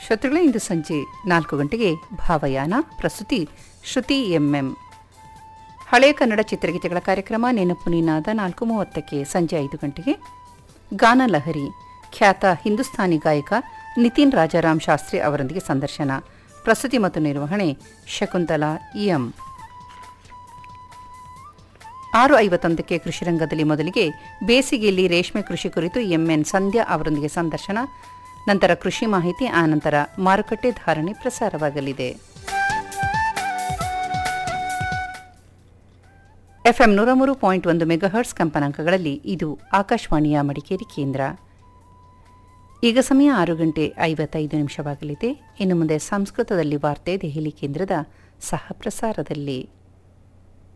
ಶ್ರೋತೃಗಳೇ ಇಂದು ಸಂಜೆ ನಾಲ್ಕು ಗಂಟೆಗೆ ಭಾವಯಾನ ಪ್ರಸ್ತುತಿ ಶ್ರುತಿ ಎಂಎಂ ಹಳೆಯ ಕನ್ನಡ ಚಿತ್ರಗೀತೆಗಳ ಕಾರ್ಯಕ್ರಮ ನೆನಪು ನಿನಾದ ನಾಲ್ಕು ಮೂವತ್ತಕ್ಕೆ ಸಂಜೆ ಐದು ಗಂಟೆಗೆ ಗಾನಲಹರಿ ಖ್ಯಾತ ಹಿಂದೂಸ್ತಾನಿ ಗಾಯಕ ನಿತಿನ್ ರಾಜಾರಾಮ್ ಶಾಸ್ತ್ರಿ ಅವರೊಂದಿಗೆ ಸಂದರ್ಶನ ಪ್ರಸ್ತುತಿ ಮತ್ತು ನಿರ್ವಹಣೆ ಶಕುಂತಲಾ ಇಎಂ ಆರು ಐವತ್ತೊಂದಕ್ಕೆ ಕೃಷಿ ರಂಗದಲ್ಲಿ ಮೊದಲಿಗೆ ಬೇಸಿಗೆಯಲ್ಲಿ ರೇಷ್ಮೆ ಕೃಷಿ ಕುರಿತು ಎಂಎನ್ ಸಂಧ್ಯಾ ಅವರೊಂದಿಗೆ ಸಂದರ್ಶನ ನಂತರ ಕೃಷಿ ಮಾಹಿತಿ ಆನಂತರ ಮಾರುಕಟ್ಟೆ ಧಾರಣೆ ಪ್ರಸಾರವಾಗಲಿದೆ ಎಫ್ಎಂ ನೂರ ಮೂರು ಪಾಯಿಂಟ್ ಒಂದು ಮೆಗಾಹರ್ಟ್ಸ್ ಕಂಪನಾಂಕಗಳಲ್ಲಿ ಇದು ಆಕಾಶವಾಣಿಯ ಮಡಿಕೇರಿ ಕೇಂದ್ರ ಈಗ ಸಮಯ ಆರು ಗಂಟೆ ಐವತ್ತೈದು ನಿಮಿಷವಾಗಲಿದೆ ಇನ್ನು ಮುಂದೆ ಸಂಸ್ಕೃತದಲ್ಲಿ ವಾರ್ತೆ ದೆಹಲಿ ಕೇಂದ್ರದ ಸಹ ಪ್ರಸಾರದಲ್ಲಿ